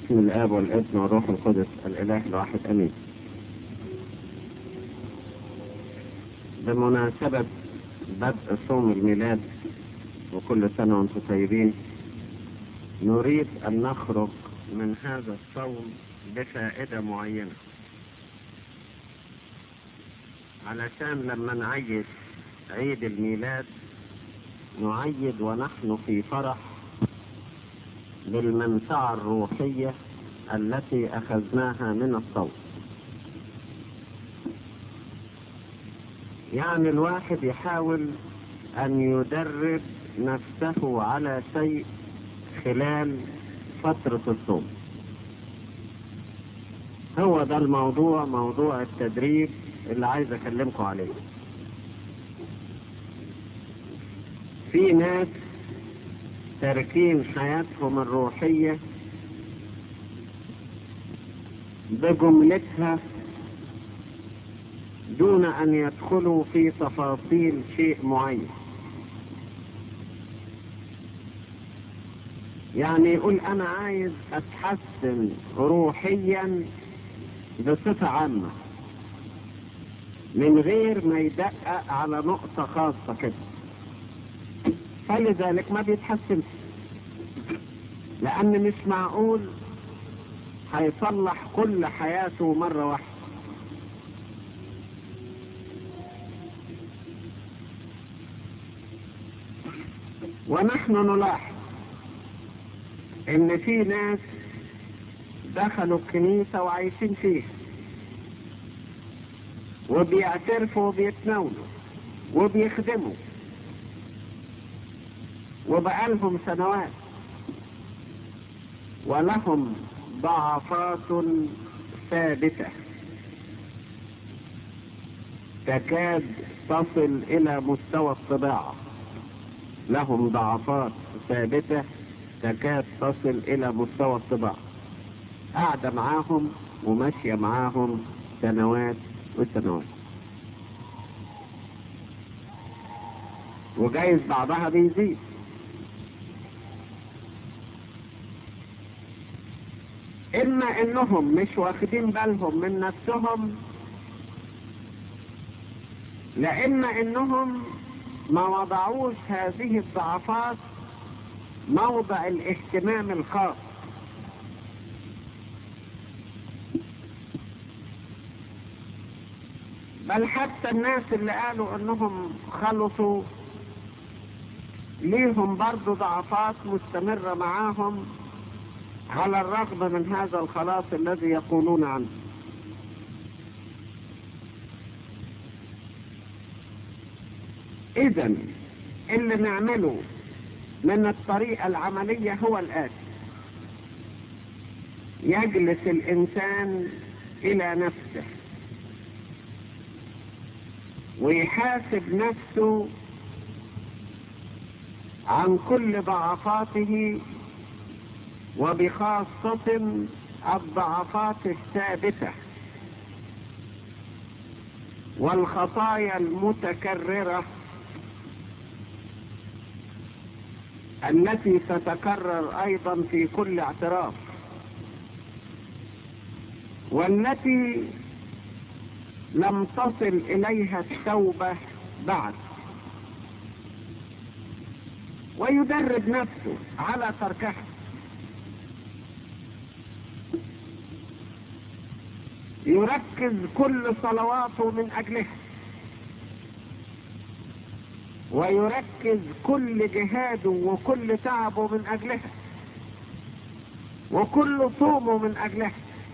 باسم الآب والابن والروح القدس الإله الواحد أمين بمناسبة بدء صوم الميلاد وكل سنة وانتم طيبين نريد أن نخرج من هذا الصوم بفائدة معينة علشان لما نعيد عيد الميلاد نعيد ونحن في فرح بالمنفعة الروحية التي أخذناها من الصوم يعني الواحد يحاول أن يدرب نفسه على شيء خلال فترة الصوم هو ده الموضوع موضوع التدريب اللي عايز أكلمكم عليه في ناس تاركين حياتهم الروحية بجملتها دون أن يدخلوا في تفاصيل شيء معين يعني يقول أنا عايز أتحسن روحيا بصفة عامة من غير ما يدقق على نقطة خاصة كده فلذلك ما بيتحسنش لأن مش معقول هيصلح كل حياته مرة واحدة ونحن نلاحظ ان في ناس دخلوا الكنيسة وعايشين فيها وبيعترفوا وبيتناولوا وبيخدموا وبقالهم سنوات ولهم ضعفات ثابتة تكاد تصل إلى مستوى الطباعة لهم ضعفات ثابتة تكاد تصل إلى مستوى الطباعة قاعدة معاهم وماشية معاهم سنوات وسنوات وجايز بعضها بيزيد إما إنهم مش واخدين بالهم من نفسهم لإما إنهم ما وضعوش هذه الضعفات موضع الاهتمام الخاص بل حتى الناس اللي قالوا انهم خلصوا ليهم برضو ضعفات مستمرة معاهم على الرغم من هذا الخلاص الذي يقولون عنه اذا اللي نعمله من الطريقة العملية هو الآتي يجلس الإنسان إلى نفسه ويحاسب نفسه عن كل ضعفاته وبخاصة الضعفات الثابتة والخطايا المتكررة التي تتكرر أيضا في كل اعتراف والتي لم تصل إليها التوبة بعد ويدرب نفسه على تركها يركز كل صلواته من أجلها ويركز كل جهاده وكل تعبه من أجلها وكل صومه من أجلها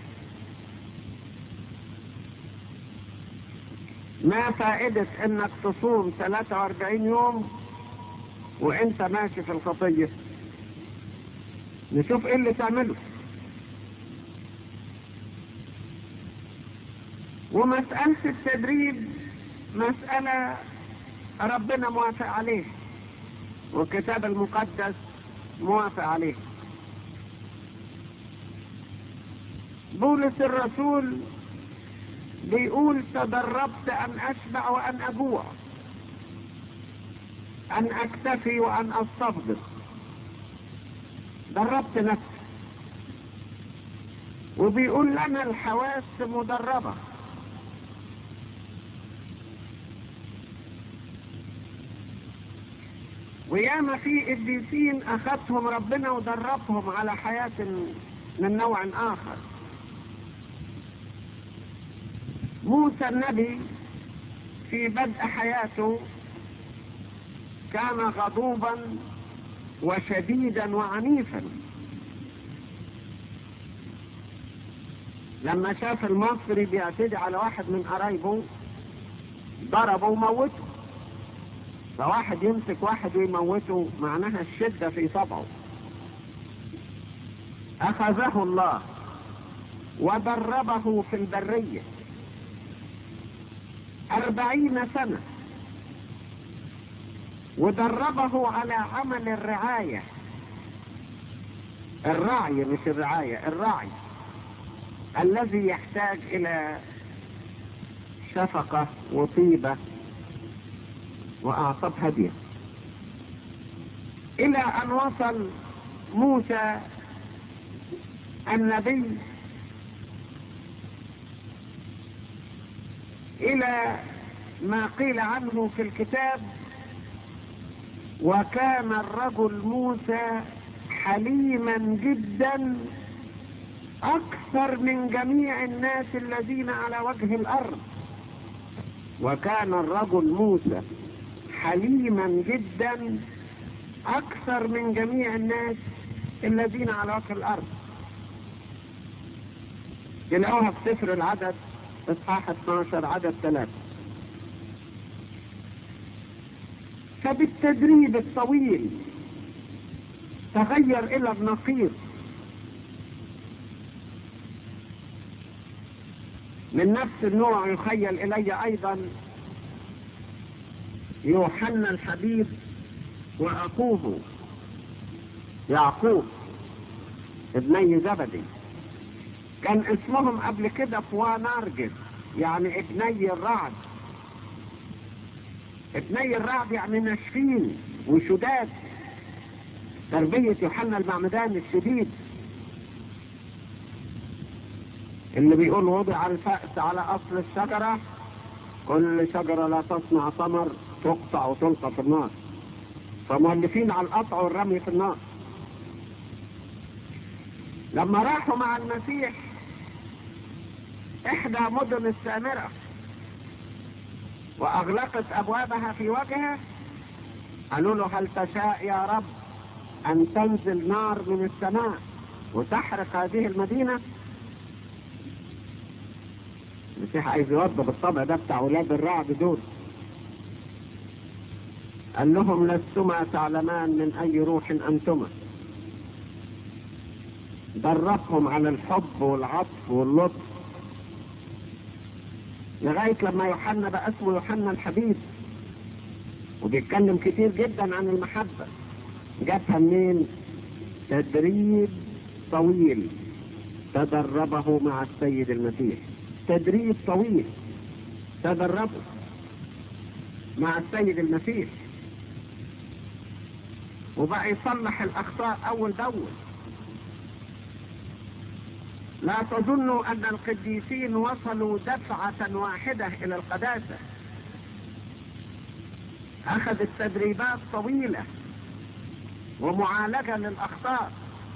ما فائدة انك تصوم 43 يوم وانت ماشي في الخطية نشوف ايه اللي تعمله ومسألة التدريب مسألة ربنا موافق عليه والكتاب المقدس موافق عليه بولس الرسول بيقول تدربت أن أشبع وأن أجوع أن أكتفي وأن أستفضل دربت نفسي وبيقول لنا الحواس مدربة وياما في قديسين أخذتهم ربنا ودربهم على حياة من نوع آخر موسى النبي في بدء حياته كان غضوبا وشديدا وعنيفا لما شاف المصري بيعتدي على واحد من قرايبه ضربه وموته فواحد يمسك واحد ويموته معناها الشدة في طبعه أخذه الله ودربه في البرية أربعين سنة ودربه على عمل الرعاية الرعي مش الرعاية الرعي الذي يحتاج إلى شفقة وطيبة وأعصاب هدية إلى أن وصل موسى النبي إلى ما قيل عنه في الكتاب وكان الرجل موسى حليما جدا أكثر من جميع الناس الذين على وجه الأرض وكان الرجل موسى حليما جدا أكثر من جميع الناس الذين على وجه الأرض تلاقوها في سفر العدد إصحاح 12 عدد 3 فبالتدريب الطويل تغير إلى النقيض من نفس النوع يخيل إلي أيضا يوحنا الحبيب وأخوه يعقوب ابني زبدي كان اسمهم قبل كده فوانارجس يعني ابني الرعد ابني الرعد يعني ناشفين وشداد تربية يوحنا المعمدان الشديد اللي بيقول وضع الفأس على أصل الشجرة كل شجرة لا تصنع ثمر تقطع وتلقى في النار فمؤلفين على القطع والرمي في النار لما راحوا مع المسيح إحدى مدن السامرة وأغلقت أبوابها في وجهه قالوا له هل تشاء يا رب أن تنزل نار من السماء وتحرق هذه المدينة المسيح عايز يوضب الطبع ده بتاع ولاد الرعد دول قال لهم لستما تعلمان من أي روح أنتما دربهم على الحب والعطف واللطف لغاية لما يوحنا بقى اسمه يوحنا الحبيب وبيتكلم كتير جدا عن المحبة جابها منين تدريب طويل تدربه مع السيد المسيح تدريب طويل تدربه مع السيد المسيح وبقى يصلح الأخطاء أول بأول لا تظنوا أن القديسين وصلوا دفعة واحدة إلى القداسة أخذت تدريبات طويلة ومعالجة للأخطاء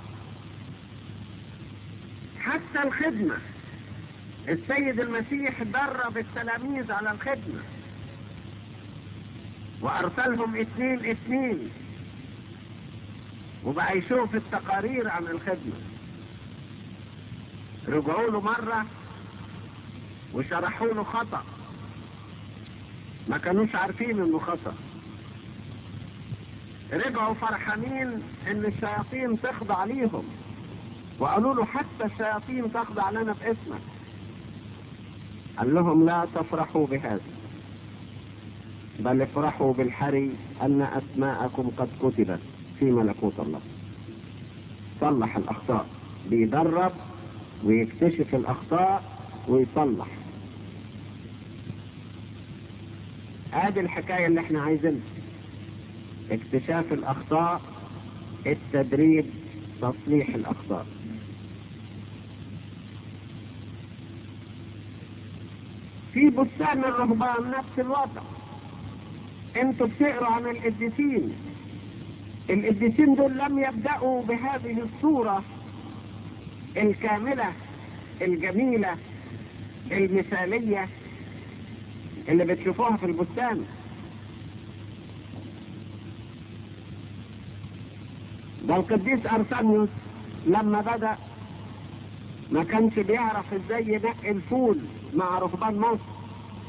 حتى الخدمة السيد المسيح درب التلاميذ على الخدمة وأرسلهم اثنين اثنين وبقى يشوف التقارير عن الخدمة رجعوا له مرة وشرحوا له خطأ ما كانوش عارفين انه خطأ رجعوا فرحانين ان الشياطين تخضع ليهم وقالوا له حتى الشياطين تخضع لنا باسمك قال لهم لا تفرحوا بهذا بل افرحوا بالحري ان اسماءكم قد كتبت في ملكوت الله صلح الاخطاء بيدرب ويكتشف الاخطاء ويصلح ادي الحكاية اللي احنا عايزينها اكتشاف الاخطاء التدريب تصليح الاخطاء في بستان الرهبان نفس الوضع انتوا بتقروا عن القديسين القديسين دول لم يبدأوا بهذه الصورة الكاملة الجميلة المثالية اللي بتشوفوها في البستان ده القديس أرسانيوس لما بدأ ما كانش بيعرف ازاي ينقي الفول مع رهبان مصر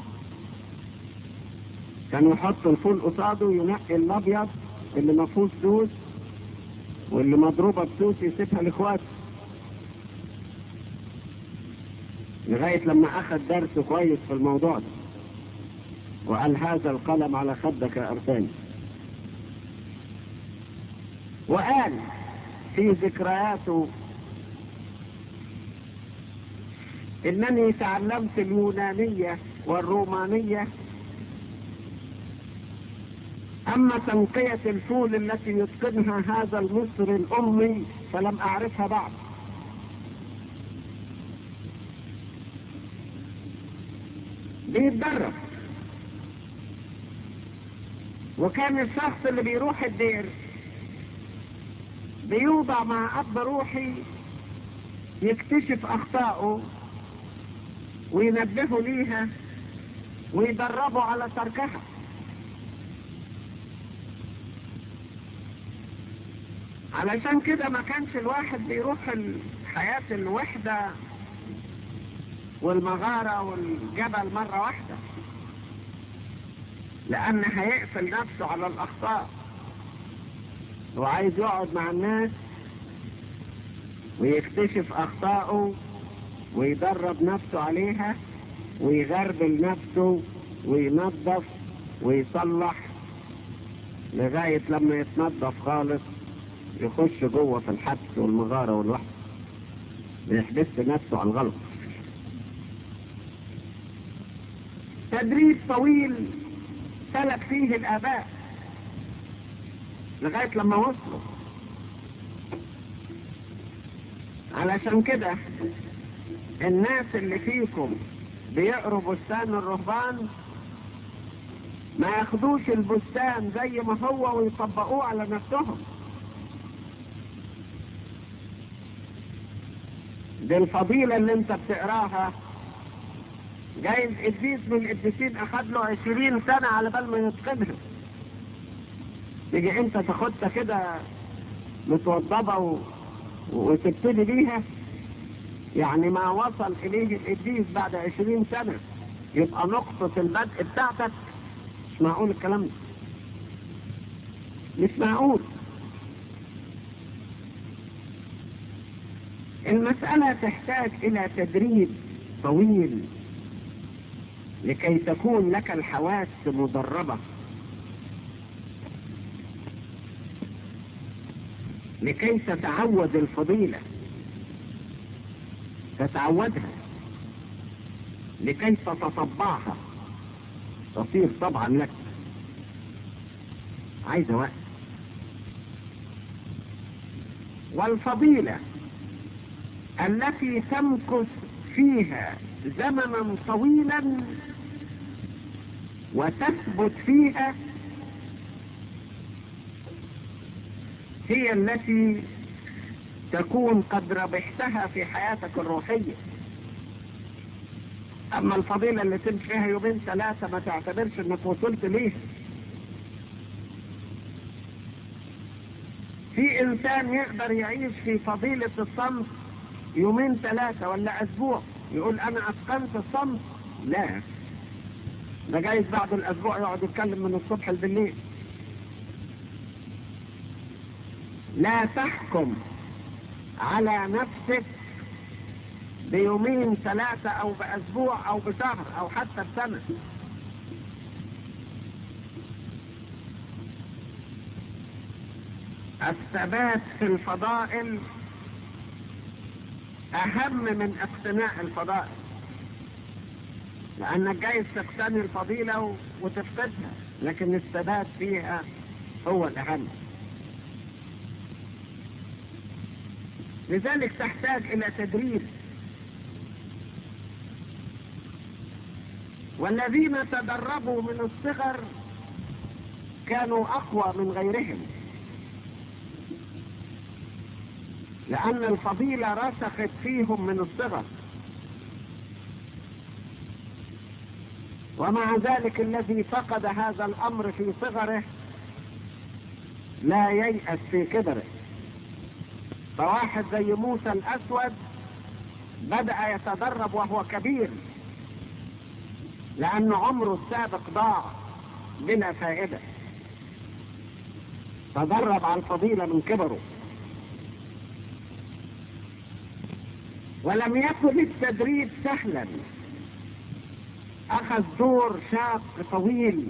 كان يحط الفول قصاده ينقي الابيض اللي ما فيهوش سوس واللي مضروبه بسوس يسيبها لاخواته لغايه لما اخذ درس كويس في الموضوع ده وقال هذا القلم على خدك يا ارساني وقال في ذكرياته انني تعلمت اليونانية والرومانية اما تنقية الفول التي يتقنها هذا المصري الامي فلم اعرفها بعد بيتدرب وكان الشخص اللي بيروح الدير بيوضع مع اب روحي يكتشف اخطائه وينبهوا ليها ويدربوا على تركها علشان كده ما كانش الواحد بيروح حياة الوحدة والمغارة والجبل مرة واحدة لأن هيقفل نفسه على الأخطاء وعايز يقعد مع الناس ويكتشف أخطائه ويدرب نفسه عليها ويغربل نفسه وينظف ويصلح لغاية لما يتنظف خالص يخش جوه في الحبس والمغارة والوحدة بيحبس نفسه على الغلط تدريب طويل سلك فيه الآباء لغاية لما وصلوا علشان كده الناس اللي فيكم بيقروا بستان الرهبان ما ياخدوش البستان زي ما هو ويطبقوه على نفسهم دي الفضيلة اللي انت بتقراها جايز قديس من القديسين اخد له عشرين سنة على بال ما يتقنها تيجي انت تاخدها كده متوضبة و... وتبتدي بيها يعني ما وصل اليه القديس بعد عشرين سنة يبقى نقطة البدء بتاعتك مش معقول الكلام ده مش معقول المسألة تحتاج إلى تدريب طويل لكي تكون لك الحواس مدربة لكي تتعود الفضيلة تتعودها لكي تتطبعها تصير طبعا لك عايزة وقت والفضيلة التي تمكث فيها زمنا طويلا وتثبت فيها هي التي تكون قد ربحتها في حياتك الروحية أما الفضيلة اللي تمشي فيها يومين ثلاثة ما تعتبرش إنك وصلت ليها في إنسان يقدر يعيش في فضيلة الصمت يومين ثلاثة ولا أسبوع يقول أنا أتقنت الصمت لا ده جايز بعد الأسبوع يقعد يتكلم من الصبح بالليل لا تحكم على نفسك بيومين ثلاثة أو بأسبوع أو بشهر أو حتى بسنة الثبات في الفضائل أهم من اقتناء الفضائل لأنك جايز تقتني الفضيلة وتفقدها لكن الثبات فيها هو الأهم لذلك تحتاج إلى تدريب والذين تدربوا من الصغر كانوا أقوى من غيرهم لأن الفضيلة رسخت فيهم من الصغر ومع ذلك الذي فقد هذا الأمر في صغره لا ييأس في كبره فواحد زي موسى الأسود بدأ يتدرب وهو كبير لأن عمره السابق ضاع بلا فائدة تدرب على الفضيلة من كبره ولم يكن التدريب سهلا أخذ دور شاق طويل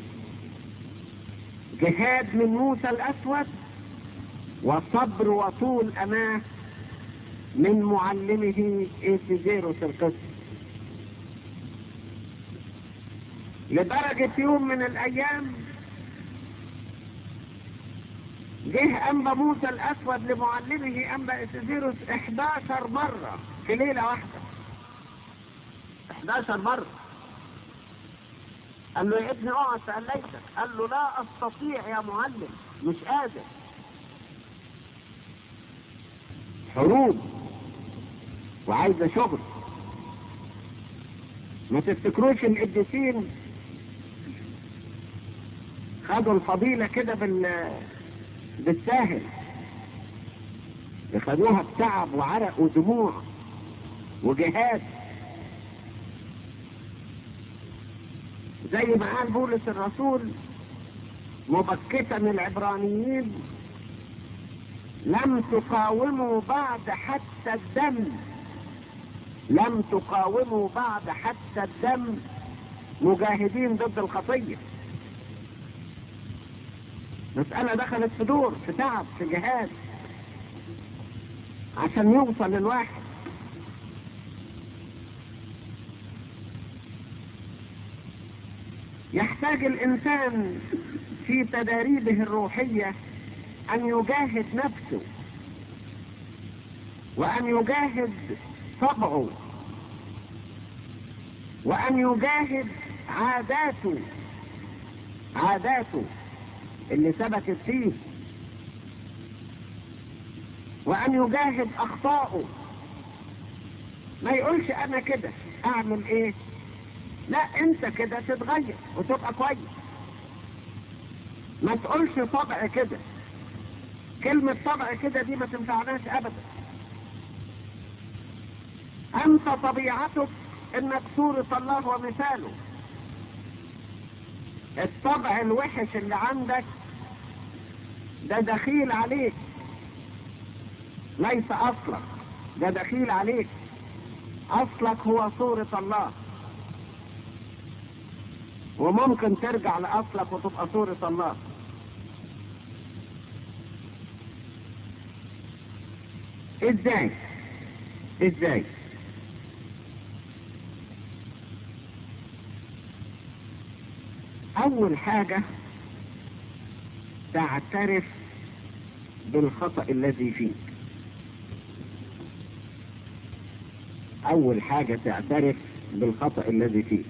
جهاد من موسى الأسود وصبر وطول أماه من معلمه إيسيزيروس القس لدرجة يوم من الأيام جه أنبا موسى الأسود لمعلمه أنبا إيسيزيروس 11 مرة في ليلة واحدة 11 مرة قال له يا ابني اقعد فقليتك قال له لا استطيع يا معلم مش قادر حروب وعايزه شغل ما تفتكروش القديسين خدوا الفضيله كده بال بالساهل خدوها بتعب وعرق ودموع وجهاد زي ما قال بولس الرسول مبكتا العبرانيين لم تقاوموا بعد حتى الدم لم تقاوموا بعد حتى الدم مجاهدين ضد الخطية مسألة دخلت في دور في تعب في جهاد عشان يوصل للواحد يحتاج الإنسان في تداريبه الروحية أن يجاهد نفسه وأن يجاهد طبعه وأن يجاهد عاداته عاداته اللي ثبتت فيه وأن يجاهد أخطائه ما يقولش أنا كده أعمل إيه لا انت كده تتغير وتبقى كويس ما تقولش طبع كده كلمة طبع كده دي ما تنفعناش ابدا انت طبيعتك انك صورة الله ومثاله الطبع الوحش اللي عندك ده دخيل عليك ليس اصلك ده دخيل عليك اصلك هو صورة الله وممكن ترجع لأصلك وتبقى صورة الله ازاي ازاي اول حاجة تعترف بالخطأ الذي فيك اول حاجة تعترف بالخطأ الذي فيك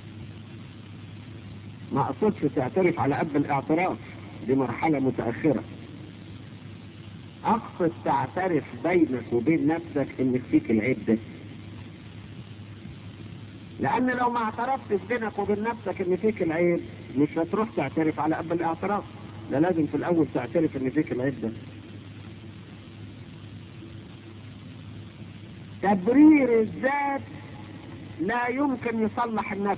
ما اقصدش تعترف على قد الاعتراف دي مرحلة متأخرة اقصد تعترف بينك وبين نفسك ان فيك العيب ده لان لو ما اعترفتش بينك وبين نفسك ان فيك العيب مش هتروح تعترف على قبل الاعتراف ده لازم في الاول تعترف ان فيك العيب ده تبرير الذات لا يمكن يصلح النفس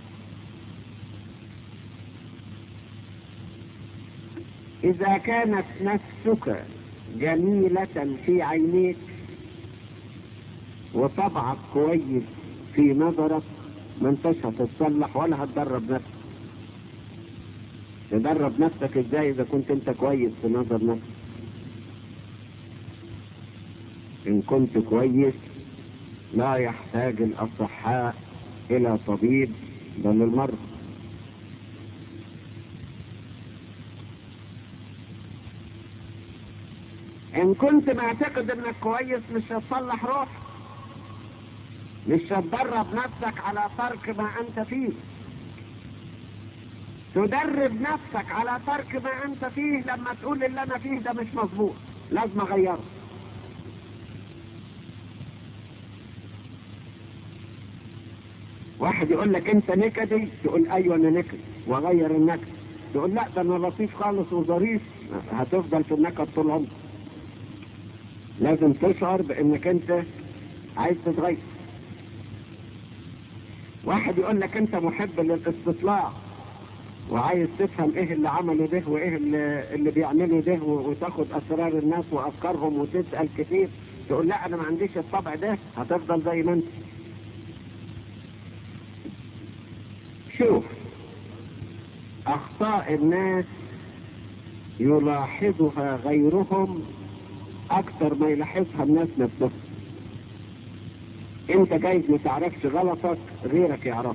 إذا كانت نفسك جميلة في عينيك وطبعك كويس في نظرك ما انتش هتتصلح ولا هتدرب نفسك تدرب نفسك ازاي اذا كنت انت كويس في نظر نفسك ان كنت كويس لا يحتاج الاصحاء الى طبيب بل المرض ان كنت معتقد انك كويس مش هتصلح روحك مش هتدرب نفسك على ترك ما انت فيه تدرب نفسك على ترك ما انت فيه لما تقول اللي انا فيه ده مش مظبوط لازم اغيره واحد يقول لك انت نكدي تقول ايوه انا نكد واغير النكد تقول لا ده انا لطيف خالص وظريف هتفضل في النكد طول عمرك لازم تشعر بانك انت عايز تتغير واحد يقول لك انت محب للاستطلاع وعايز تفهم ايه اللي عمله ده وايه اللي, اللي بيعمله ده وتاخد اسرار الناس وافكارهم وتسال كتير تقول لا انا ما عنديش الطبع ده هتفضل زي ما انت شوف اخطاء الناس يلاحظها غيرهم اكتر ما يلاحظها الناس نفسهم انت جايز ما تعرفش غلطك غيرك يعرف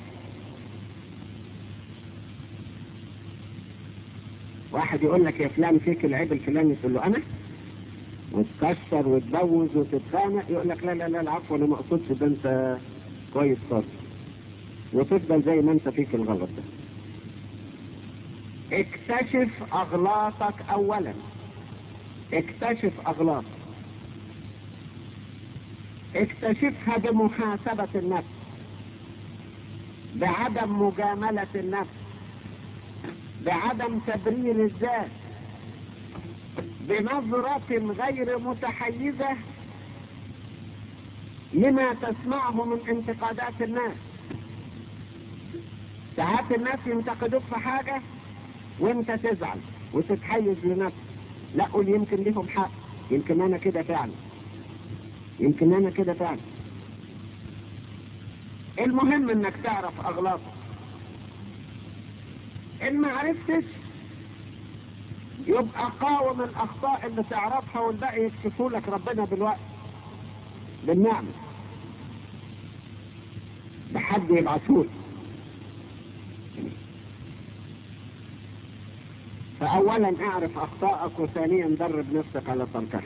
واحد يقول لك يا فلان فيك العيب الفلاني تقول له انا وتكسر وتبوز وتتخانق يقول لك لا لا لا العفو انا ما اقصدش ده انت كويس خالص وتفضل زي ما انت فيك الغلط ده اكتشف اغلاطك اولا اكتشف اغلاطك اكتشفها بمحاسبة النفس بعدم مجاملة النفس بعدم تبرير الذات بنظرة غير متحيزة لما تسمعه من انتقادات الناس ساعات الناس ينتقدوك في حاجة وانت تزعل وتتحيز لنفسك لا قول يمكن ليهم حق يمكن انا كده فعلا يمكن انا كده فعلا المهم انك تعرف اغلاطك ان ما عرفتش يبقى قاوم الاخطاء اللي تعرفها والباقي يكشفوا لك ربنا بالوقت بالنعمه بحد يبعثوك فأولا اعرف أخطائك وثانيا درب نفسك على تركها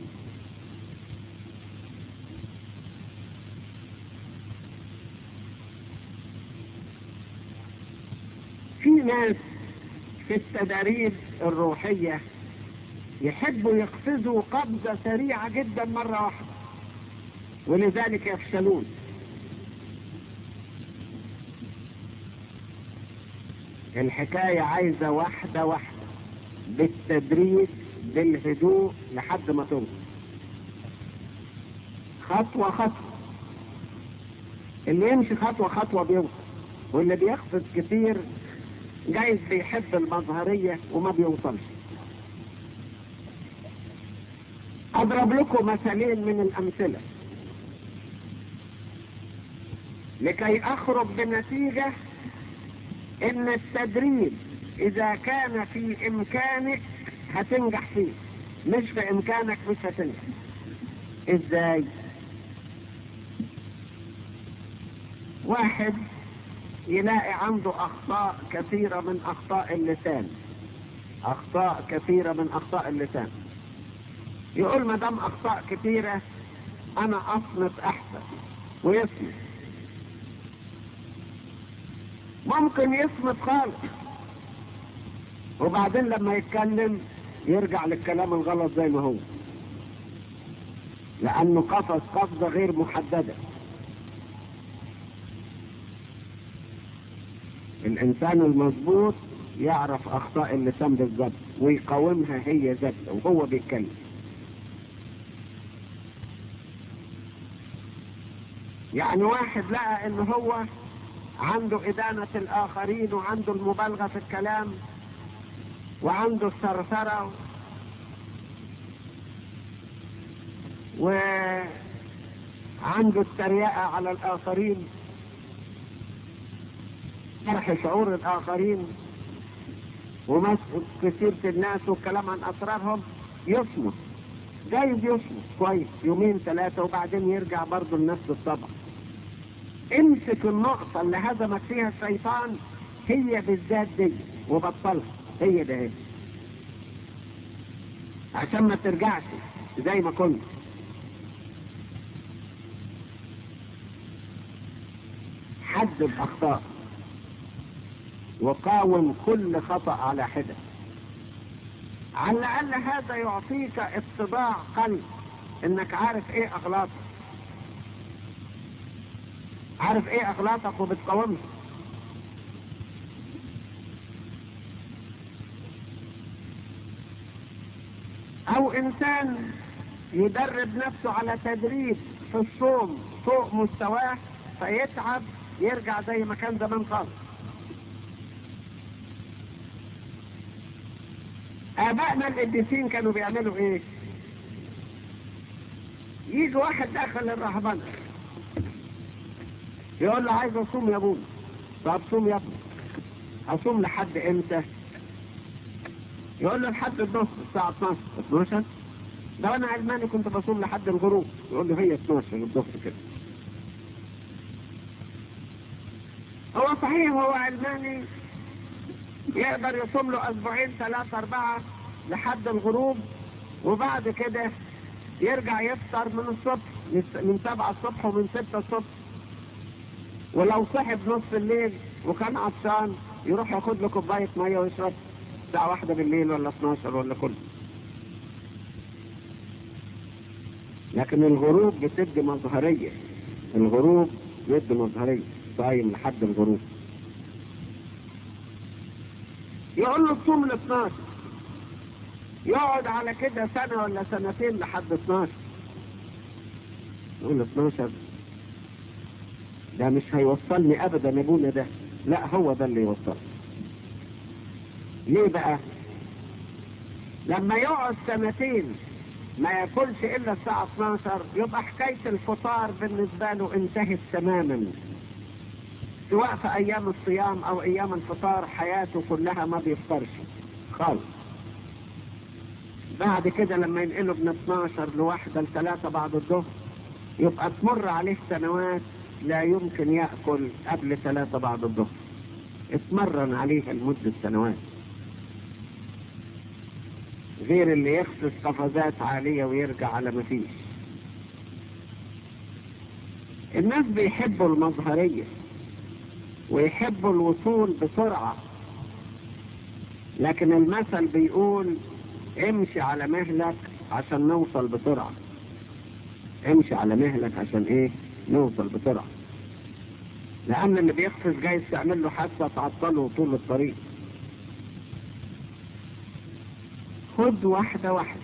في ناس في التداريب الروحية يحبوا يقفزوا قفزة سريعة جدا مرة واحدة ولذلك يفشلون الحكاية عايزة واحدة واحدة بالتدريج بالهدوء لحد ما توصل خطوة خطوة اللي يمشي خطوة خطوة بيوصل واللي بيقفز كتير جايز بيحب المظهرية وما بيوصلش اضرب لكم مثالين من الامثلة لكي اخرج بنتيجة ان التدريب اذا كان في امكانك هتنجح فيه مش في امكانك مش هتنجح ازاي واحد يلاقي عنده اخطاء كثيرة من اخطاء اللسان اخطاء كثيرة من اخطاء اللسان يقول ما دام اخطاء كثيرة انا اصمت احسن ويصمت ممكن يصمت خالص وبعدين لما يتكلم يرجع للكلام الغلط زي ما هو لانه قفز قفزة غير محددة الانسان المظبوط يعرف اخطاء اللسان بالظبط ويقاومها هي ذاتها وهو بيتكلم يعني واحد لقى ان هو عنده إدانة الآخرين وعنده المبالغة في الكلام وعنده الثرثرة وعنده التريقة على الآخرين شرح شعور الآخرين ومسك كثير الناس والكلام عن أسرارهم يصمت جايز يصمت كويس يومين ثلاثة وبعدين يرجع برضه لنفس الطبع امسك النقطة اللي هزمت فيها الشيطان هي بالذات دي وبطلها هي ده هي عشان ما ترجعش زي ما كنت حدد اخطاء وقاوم كل خطأ على حدة على الأقل هذا يعطيك اطباع قلب انك عارف ايه اغلاطك عارف ايه اغلاطك وبتقاومها او انسان يدرب نفسه على تدريب في الصوم فوق مستواه فيتعب يرجع زي ما كان زمان خالص ابائنا القديسين كانوا بيعملوا ايه يجي واحد دخل الرهبنه يقول له عايز اصوم يا ابونا طب صوم يا ابني اصوم لحد امتى يقول له لحد الظهر الساعه 12 12 لو انا علماني كنت بصوم لحد الغروب يقول له هي 12 الظهر كده هو صحيح هو علماني يقدر يصوم له اسبوعين ثلاثة اربعة لحد الغروب وبعد كده يرجع يفطر من الصبح من سبعة الصبح ومن ستة الصبح ولو صحي بنص الليل وكان عطشان يروح ياخد له كوباية مية ويشرب الساعة واحدة بالليل ولا 12 ولا كله لكن الغروب بتدي مظهرية الغروب بيدي مظهرية صايم لحد الغروب يقول له تصوم ل 12 يقعد على كده سنة ولا سنتين لحد 12 يقول له 12 ده مش هيوصلني ابدا يا ابونا ده لا هو ده اللي يوصل ليه بقى لما يقعد سنتين ما ياكلش الا الساعة 12 يبقى حكاية الفطار بالنسبة له انتهت تماما سواء في ايام الصيام او ايام الفطار حياته كلها ما بيفطرش خالص بعد كده لما ينقله من 12 لواحدة لثلاثة بعد الظهر يبقى تمر عليه سنوات لا يمكن يأكل قبل ثلاثة بعد الظهر اتمرن عليها لمدة سنوات غير اللي يخصص قفزات عالية ويرجع على ما فيش الناس بيحبوا المظهرية ويحبوا الوصول بسرعة لكن المثل بيقول امشي على مهلك عشان نوصل بسرعة امشي على مهلك عشان ايه نوصل بسرعة لأن اللي بيخفز جايز تعمل له حادثة تعطله طول الطريق خد واحدة واحدة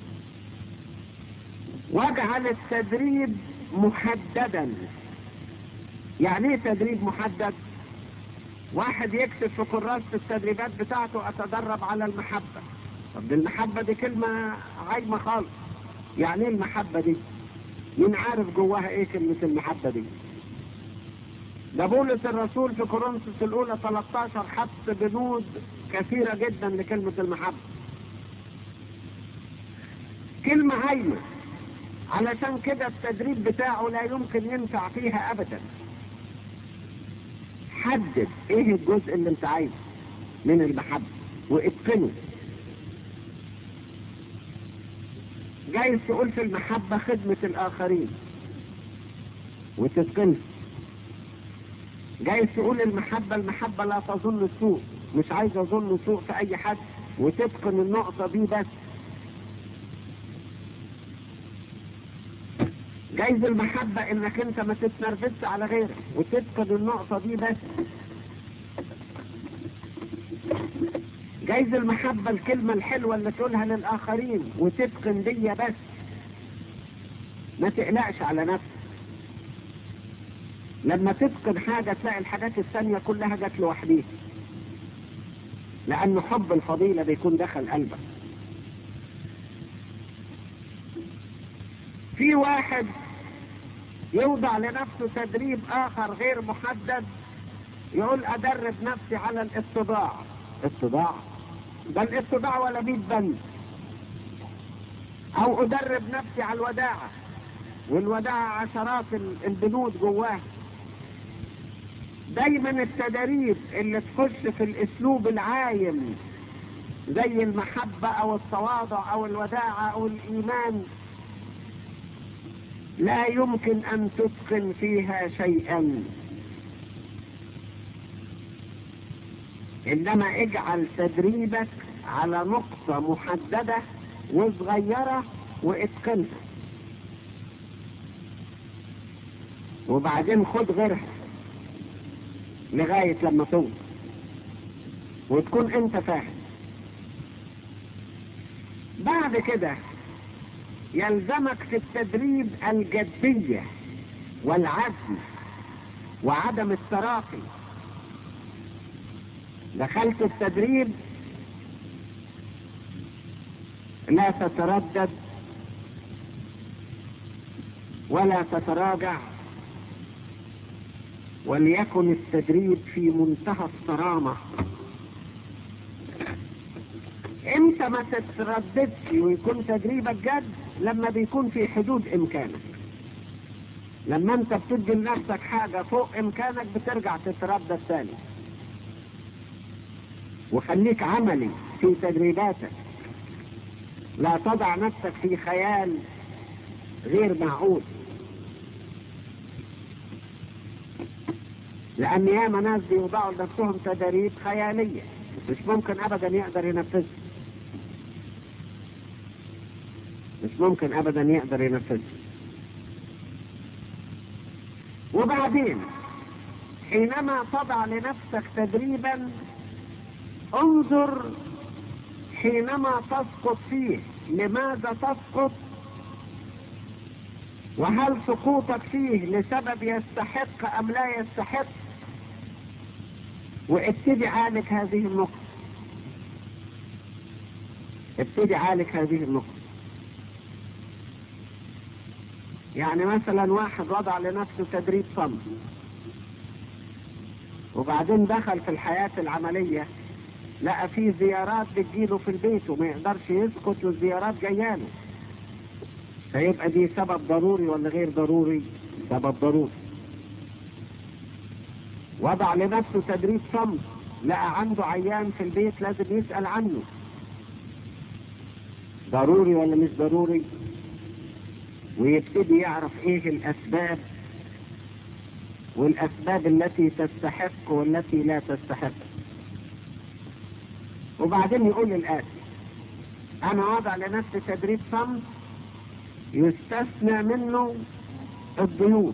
واجعل التدريب محددا يعني ايه تدريب محدد واحد يكتب في كراسة التدريبات بتاعته اتدرب على المحبة طب دي المحبة دي كلمة عايمة خالص يعني ايه المحبة دي مين عارف جواها ايه كلمة المحبة دي ده بولس الرسول في كورنثوس الاولى 13 حط بنود كثيرة جدا لكلمة المحبة كلمة هايمة علشان كده التدريب بتاعه لا يمكن ينفع فيها ابدا حدد ايه الجزء اللي انت عايزه من المحبة واتقنه جايز تقول في المحبة خدمة الآخرين وتتقنها جايز تقول المحبة المحبة لا تظن السوء مش عايز أظن سوء في أي حد وتتقن النقطة دي بس جايز المحبة انك انت ما تتنرفزش على غيرك وتتقن النقطة دي بس جايز المحبة الكلمة الحلوة اللي تقولها للآخرين وتتقن دي بس ما تقلقش على نفسك لما تتقن حاجة تلاقي الحاجات الثانية كلها جت لوحديها لأن حب الفضيلة بيكون دخل قلبك في واحد يوضع لنفسه تدريب آخر غير محدد يقول أدرب نفسي على الاتضاع اتضاع ده الاتضاع ولا بيت بند أو أدرب نفسي على الوداعة والوداعة عشرات البنود جواه دايما التدريب اللي تخش في الاسلوب العايم زي المحبة او التواضع او الوداعة او الايمان لا يمكن ان تتقن فيها شيئا انما اجعل تدريبك على نقطة محددة وصغيرة واتقنها وبعدين خد غيرها لغاية لما توصل وتكون انت فاهم بعد كده يلزمك في التدريب الجدية والعزم وعدم التراخي دخلت التدريب لا تتردد ولا تتراجع وليكن التدريب في منتهى الصرامة انت ما تترددش ويكون تدريبك جد لما بيكون في حدود امكانك لما انت بتدي لنفسك حاجة فوق امكانك بترجع تتردد تاني وخليك عملي في تدريباتك لا تضع نفسك في خيال غير معقول لأن ياما ناس بيوضعوا لنفسهم تدريب خيالية مش ممكن أبدا يقدر ينفذها مش ممكن أبدا يقدر ينفذها وبعدين حينما تضع لنفسك تدريبا انظر حينما تسقط فيه لماذا تسقط وهل سقوطك فيه لسبب يستحق ام لا يستحق وابتدي عالج هذه النقطة ابتدي عالج هذه النقطة يعني مثلا واحد وضع لنفسه تدريب صمت وبعدين دخل في الحياة العملية لقى في زيارات بتجيله في البيت وما يقدرش يسكت والزيارات جاياله فيبقى دي سبب ضروري ولا غير ضروري سبب ضروري وضع لنفسه تدريب صمت لقى عنده عيان في البيت لازم يسأل عنه ضروري ولا مش ضروري ويبتدي يعرف ايه الاسباب والاسباب التي تستحق والتي لا تستحق وبعدين يقول الآتي أنا وضع لنفسي تدريب صمت يستثنى منه الضيوف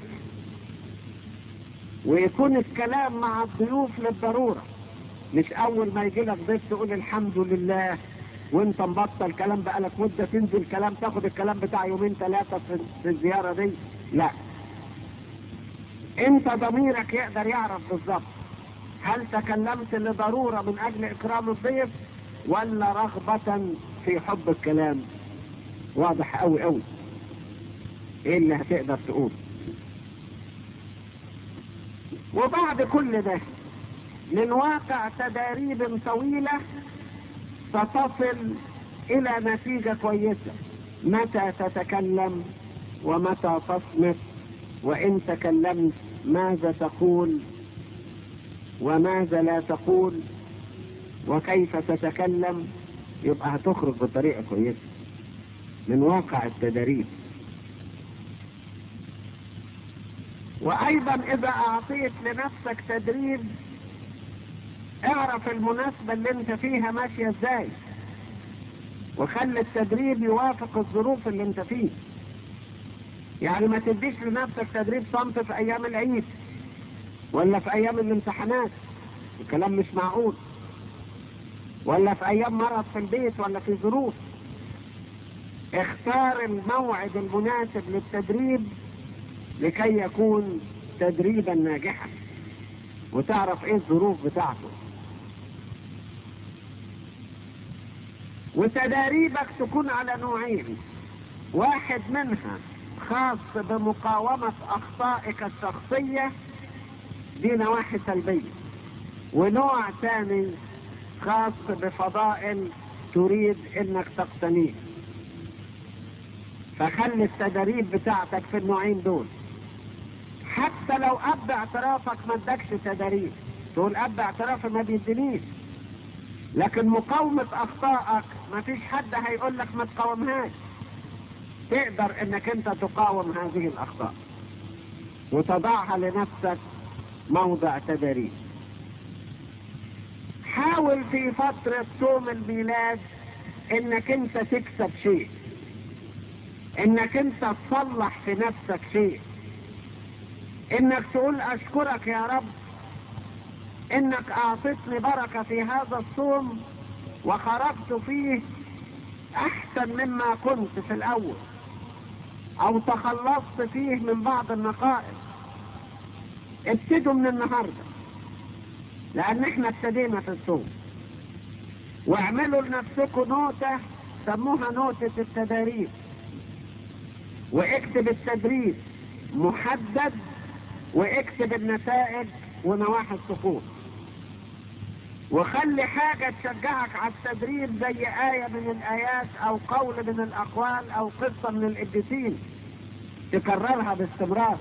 ويكون الكلام مع الضيوف للضرورة مش أول ما يجي لك ضيف تقول الحمد لله وانت مبطل كلام بقالك مدة تنزل كلام تاخد الكلام بتاع يومين ثلاثة في الزيارة دي لا انت ضميرك يقدر يعرف بالظبط هل تكلمت لضرورة من أجل إكرام الضيف ولا رغبة في حب الكلام واضح أوي أوي إيه اللي هتقدر تقول وبعد كل ده من واقع تداريب طويلة ستصل إلى نتيجة كويسة متى تتكلم ومتى تصمت وإن تكلمت ماذا تقول وماذا لا تقول وكيف تتكلم يبقى هتخرج بطريقة كويسة من واقع التدريب وأيضا إذا أعطيت لنفسك تدريب اعرف المناسبة اللي انت فيها ماشية ازاي وخلي التدريب يوافق الظروف اللي انت فيه يعني ما تديش لنفسك تدريب صمت في ايام العيد ولا في ايام الامتحانات الكلام مش معقول ولا في ايام مرض في البيت ولا في ظروف اختار الموعد المناسب للتدريب لكي يكون تدريبا ناجحا وتعرف ايه الظروف بتاعته وتداريبك تكون على نوعين واحد منها خاص بمقاومة اخطائك الشخصية دي نواحي سلبية ونوع ثاني خاص بفضائل تريد انك تقتنيه فخلي التدريب بتاعتك في النوعين دول حتى لو اب اعترافك ما ادكش تدريب تقول اب اعترافي ما بيدينيش لكن مقاومة اخطائك ما فيش حد هيقول لك ما تقاومهاش تقدر انك انت تقاوم هذه الاخطاء وتضعها لنفسك موضع تدريب حاول في فترة صوم الميلاد انك انت تكسب شيء انك انت تصلح في نفسك شيء انك تقول اشكرك يا رب انك اعطيتني بركة في هذا الصوم وخرجت فيه احسن مما كنت في الاول او تخلصت فيه من بعض النقائص ابتدوا من النهاردة لان احنا ابتدينا في الصوم واعملوا لنفسكم نوتة سموها نوتة التداريب واكتب التدريب محدد واكتب النتائج ونواحي السقوط وخلي حاجة تشجعك على التدريب زي آية من الآيات أو قول من الأقوال أو قصة من القديسين تكررها باستمرار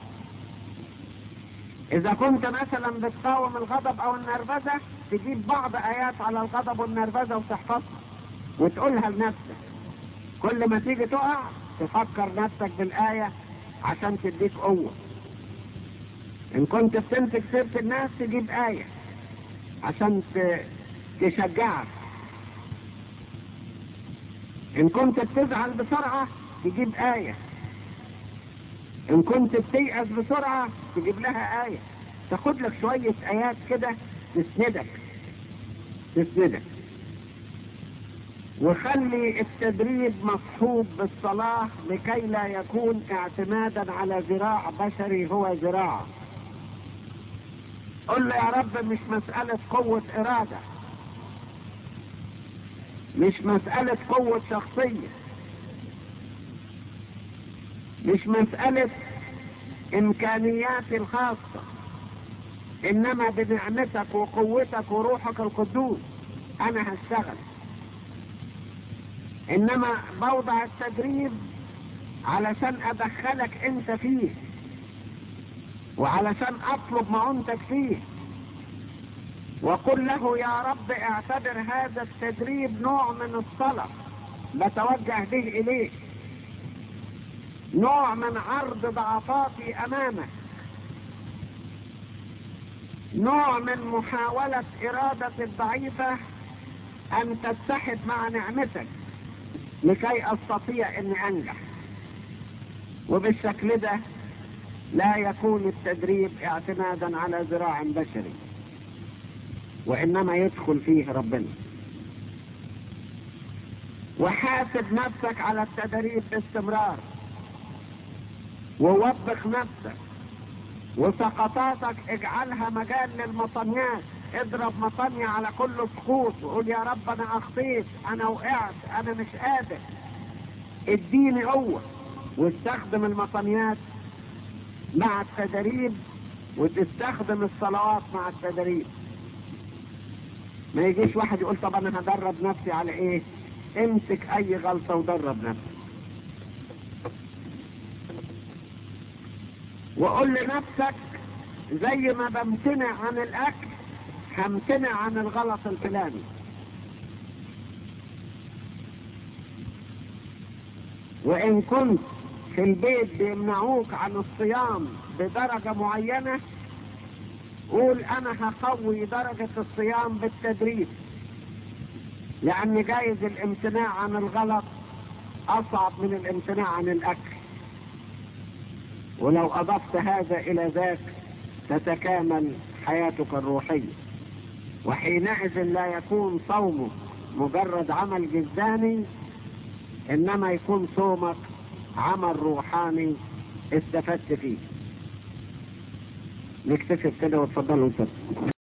إذا كنت مثلا بتقاوم الغضب أو النرفزة تجيب بعض آيات على الغضب والنرفزة وتحفظها وتقولها لنفسك كل ما تيجي تقع تفكر نفسك بالآية عشان تديك قوة إن كنت بتمسك سيرة الناس تجيب آية عشان تشجعك إن كنت بتزعل بسرعة تجيب آية إن كنت بتيأس بسرعة تجيب لها آية تاخد لك شوية آيات كده تسندك تسندك وخلي التدريب مصحوب بالصلاة لكي لا يكون اعتمادا على ذراع بشري هو ذراع قل له يا رب مش مسألة قوة إرادة مش مسألة قوة شخصية مش مسألة إمكانياتي الخاصة إنما بنعمتك وقوتك وروحك القدوس أنا هشتغل إنما بوضع التدريب علشان أدخلك أنت فيه وعلشان أطلب معونتك فيه وقل له يا رب اعتبر هذا التدريب نوع من الصلاة بتوجه به إليك نوع من عرض ضعفاتي أمامك نوع من محاولة إرادة الضعيفة أن تتحد مع نعمتك لكي أستطيع أني أنجح وبالشكل ده لا يكون التدريب اعتمادا على ذراع بشري وإنما يدخل فيه ربنا وحاسب نفسك على التدريب باستمرار ووبخ نفسك وسقطاتك اجعلها مجال للمطنيات اضرب مطنية على كل سقوط وقول يا رب انا اخطيت انا وقعت انا مش قادر اديني قوة واستخدم المطنيات مع التدريب وتستخدم الصلوات مع التدريب ما يجيش واحد يقول طب انا هدرب نفسي على ايه امسك اي غلطة ودرب نفسك وقول لنفسك زي ما بمتنع عن الاكل همتنع عن الغلط الفلاني وان كنت في البيت بيمنعوك عن الصيام بدرجة معينة قول انا هقوي درجة الصيام بالتدريب لان جايز الامتناع عن الغلط اصعب من الامتناع عن الاكل ولو اضفت هذا الى ذاك تتكامل حياتك الروحية وحينئذ لا يكون صومك مجرد عمل جسداني انما يكون صومك عمل روحاني استفدت فيه نكتشف كده وتفضلوا انتم